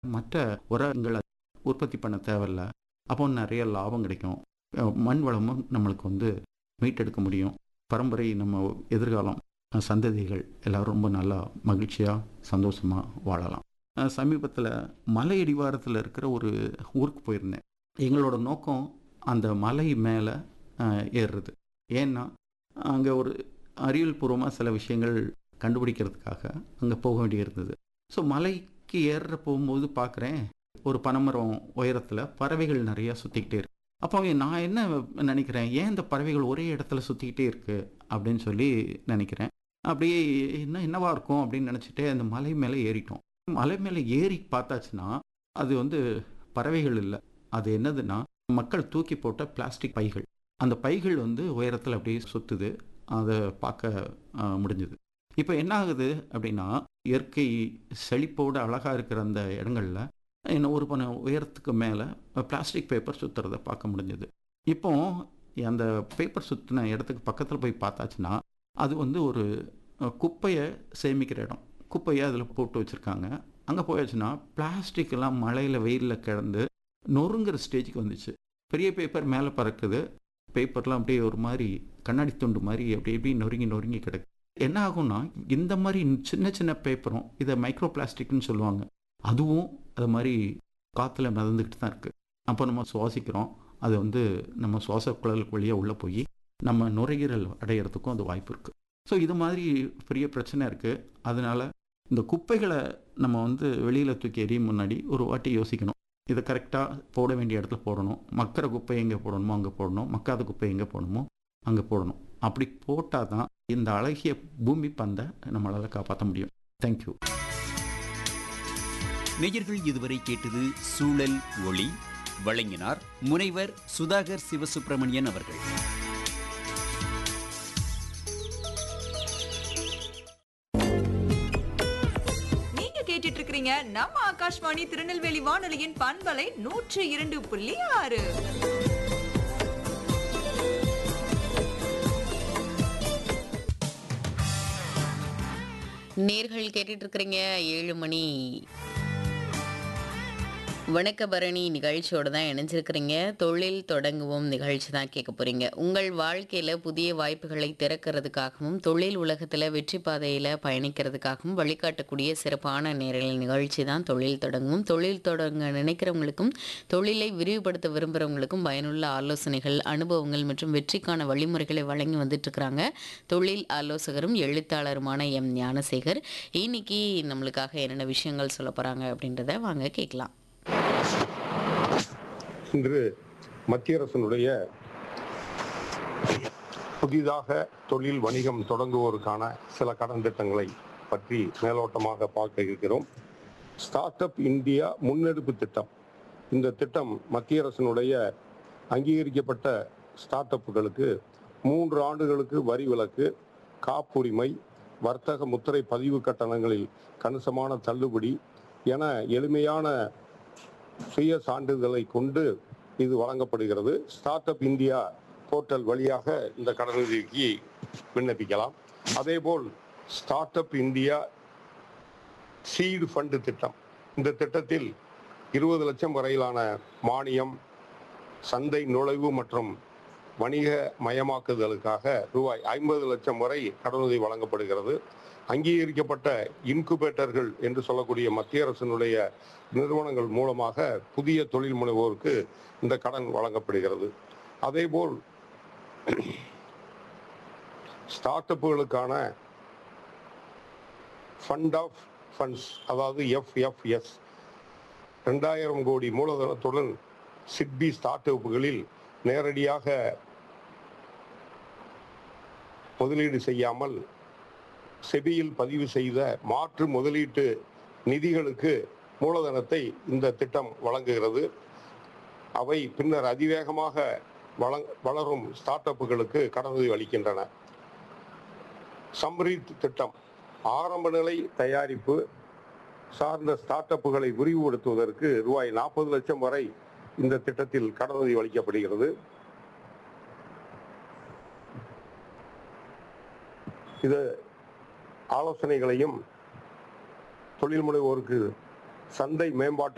மற்ற உரங்களை உற்பத்தி பண்ண தேவையில்ல அப்போ நிறைய லாபம் கிடைக்கும் அஹ் மண் வளமும் நம்மளுக்கு வந்து மீட்டெடுக்க முடியும் பரம்பரை நம்ம எதிர்காலம் அஹ் சந்ததிகள் எல்லாரும் ரொம்ப நல்லா மகிழ்ச்சியாக சந்தோஷமாக வாழலாம் சமீபத்தில் மலை அடிவாரத்தில் இருக்கிற ஒரு ஊருக்கு போயிருந்தேன் எங்களோட நோக்கம் அந்த மலை மேலே ஏறுறது ஏன்னா அங்கே ஒரு அறிவியல் பூர்வமாக சில விஷயங்கள் கண்டுபிடிக்கிறதுக்காக அங்கே போக வேண்டியிருந்தது ஸோ மலைக்கு ஏற போகும்போது பார்க்குறேன் ஒரு பனைமரம் உயரத்தில் பறவைகள் நிறையா சுற்றிக்கிட்டே இருக்கு அப்போ நான் என்ன நினைக்கிறேன் ஏன் இந்த பறவைகள் ஒரே இடத்துல சுற்றிக்கிட்டே இருக்கு அப்படின்னு சொல்லி நினைக்கிறேன் அப்படியே என்ன என்னவா இருக்கும் அப்படின்னு நினச்சிட்டு அந்த மலை மேலே ஏறிட்டோம் மலை மேலே ஏறி பார்த்தாச்சுன்னா அது வந்து பறவைகள் இல்லை அது என்னதுன்னா மக்கள் தூக்கி போட்ட பிளாஸ்டிக் பைகள் அந்த பைகள் வந்து உயரத்தில் அப்படியே சுற்றுது அதை பார்க்க முடிஞ்சுது இப்போ என்ன ஆகுது அப்படின்னா இயற்கை செழிப்போடு அழகாக இருக்கிற அந்த இடங்களில் என்ன ஒரு பண்ண உயரத்துக்கு மேலே பிளாஸ்டிக் பேப்பர் சுற்றுறத பார்க்க முடிஞ்சது இப்போ அந்த பேப்பர் சுற்றின இடத்துக்கு பக்கத்தில் போய் பார்த்தாச்சுன்னா அது வந்து ஒரு குப்பையை சேமிக்கிற இடம் குப்பையை அதில் போட்டு வச்சுருக்காங்க அங்கே போயாச்சுன்னா பிளாஸ்டிக் எல்லாம் மழையில் வெயிலில் கிடந்து நொறுங்குற ஸ்டேஜுக்கு வந்துச்சு பெரிய பேப்பர் மேலே பறக்குது பேப்பர்லாம் அப்படியே ஒரு மாதிரி கண்ணாடி துண்டு மாதிரி அப்படி எப்படி நொறுங்கி நொறுங்கி கிடக்கு என்ன ஆகும்னா இந்த மாதிரி சின்ன சின்ன பேப்பரும் இதை மைக்ரோ பிளாஸ்டிக்னு சொல்லுவாங்க அதுவும் அது மாதிரி காற்றுல மிதந்துக்கிட்டு தான் இருக்குது அப்போ நம்ம சுவாசிக்கிறோம் அது வந்து நம்ம சுவாச குழலுக்கு வழியாக உள்ளே போய் நம்ம நுரையீரல் அடையிறதுக்கும் அது வாய்ப்பு இருக்குது ஸோ இது மாதிரி பெரிய பிரச்சனை இருக்குது அதனால் இந்த குப்பைகளை நம்ம வந்து வெளியில் தூக்கி எறியும் முன்னாடி ஒரு வாட்டி யோசிக்கணும் இதை கரெக்டாக போட வேண்டிய இடத்துல போடணும் மக்கிற குப்பை எங்கே போடணுமோ அங்கே போடணும் மக்காத குப்பை எங்கே போடணுமோ அங்கே போடணும் அப்படி போட்டால் தான் இந்த அழகிய பூமி பந்தை நம்மளால் காப்பாற்ற முடியும் தேங்க்யூ நேயர்கள் இதுவரை கேட்டது சூழல் ஒளி வழங்கினார் முனைவர் சுதாகர் சிவசுப்பிரமணியன் அவர்கள் நீங்க கேட்டுட்டு இருக்கிறீங்க நம்ம ஆகாஷ்வாணி திருநெல்வேலி வானொலியின் பண்பலை நூற்று இரண்டு புள்ளி ஆறு நேர்கள் கேட்டுட்டு இருக்கிறீங்க ஏழு மணி வணக்க பரணி நிகழ்ச்சியோட தான் இணைஞ்சிருக்கிறீங்க தொழில் தொடங்குவோம் நிகழ்ச்சி தான் கேட்க போறீங்க உங்கள் வாழ்க்கையில புதிய வாய்ப்புகளை திறக்கிறதுக்காகவும் தொழில் உலகத்துல வெற்றி பாதையில பயணிக்கிறதுக்காகவும் வழிகாட்டக்கூடிய சிறப்பான நேரல் நிகழ்ச்சி தான் தொழில் தொடங்குவோம் தொழில் தொடங்க நினைக்கிறவங்களுக்கும் தொழிலை விரிவுபடுத்த விரும்புகிறவங்களுக்கும் பயனுள்ள ஆலோசனைகள் அனுபவங்கள் மற்றும் வெற்றிக்கான வழிமுறைகளை வழங்கி வந்துட்டு இருக்கிறாங்க தொழில் ஆலோசகரும் எழுத்தாளருமான எம் ஞானசேகர் இன்னைக்கு நம்மளுக்காக என்னென்ன விஷயங்கள் சொல்ல போறாங்க அப்படின்றத வாங்க கேட்கலாம் இன்று மத்திய அரசினுடைய புதிதாக தொழில் வணிகம் தொடங்குவோருக்கான சில கடன் திட்டங்களை பற்றி மேலோட்டமாக பார்க்க இருக்கிறோம் ஸ்டார்ட் அப் இந்தியா முன்னெடுப்பு திட்டம் இந்த திட்டம் மத்திய அரசினுடைய அங்கீகரிக்கப்பட்ட ஸ்டார்ட் அப்புகளுக்கு மூன்று ஆண்டுகளுக்கு வரி விலக்கு காப்புரிமை வர்த்தக முத்திரை பதிவு கட்டணங்களில் கணிசமான தள்ளுபடி என எளிமையான சுய சான்றிதழை கொண்டு இது வழங்கப்படுகிறது ஸ்டார்ட் அப் இந்தியா போர்ட்டல் வழியாக இந்த கடனுதவிக்கு விண்ணப்பிக்கலாம் அதேபோல் start up India seed fund திட்டம் இந்த திட்டத்தில் இருபது லட்சம் வரையிலான மானியம் சந்தை நுழைவு மற்றும் வணிக மயமாக்குதலுக்காக ரூபாய் ஐம்பது லட்சம் வரை கடனுதவி வழங்கப்படுகிறது அங்கீகரிக்கப்பட்ட இன்குபேட்டர்கள் என்று சொல்லக்கூடிய மத்திய அரசினுடைய நிறுவனங்கள் மூலமாக புதிய தொழில் முனைவோருக்கு இந்த கடன் வழங்கப்படுகிறது அதேபோல் ஸ்டார்ட் அப்புகளுக்கான ஃபண்ட் ஆஃப் ஃபண்ட்ஸ் அதாவது எஃப்எஃப்எஸ் ரெண்டாயிரம் கோடி மூலதனத்துடன் சிட்பி ஸ்டார்ட் அப்புகளில் நேரடியாக முதலீடு செய்யாமல் செபியில் பதிவு செய்த மாற்று முதலீட்டு நிதிகளுக்கு மூலதனத்தை இந்த திட்டம் வழங்குகிறது அவை பின்னர் அதிவேகமாக வளங் வளரும் ஸ்டார்ட் அப்புகளுக்கு கடனுதவி அளிக்கின்றன சம்ரீத் திட்டம் ஆரம்ப நிலை தயாரிப்பு சார்ந்த ஸ்டார்ட் அப்புகளை விரிவுபடுத்துவதற்கு ரூபாய் நாற்பது லட்சம் வரை இந்த திட்டத்தில் கடனுதவி அளிக்கப்படுகிறது இது ஆலோசனைகளையும் தொழில் முனைவோருக்கு சந்தை மேம்பாட்டு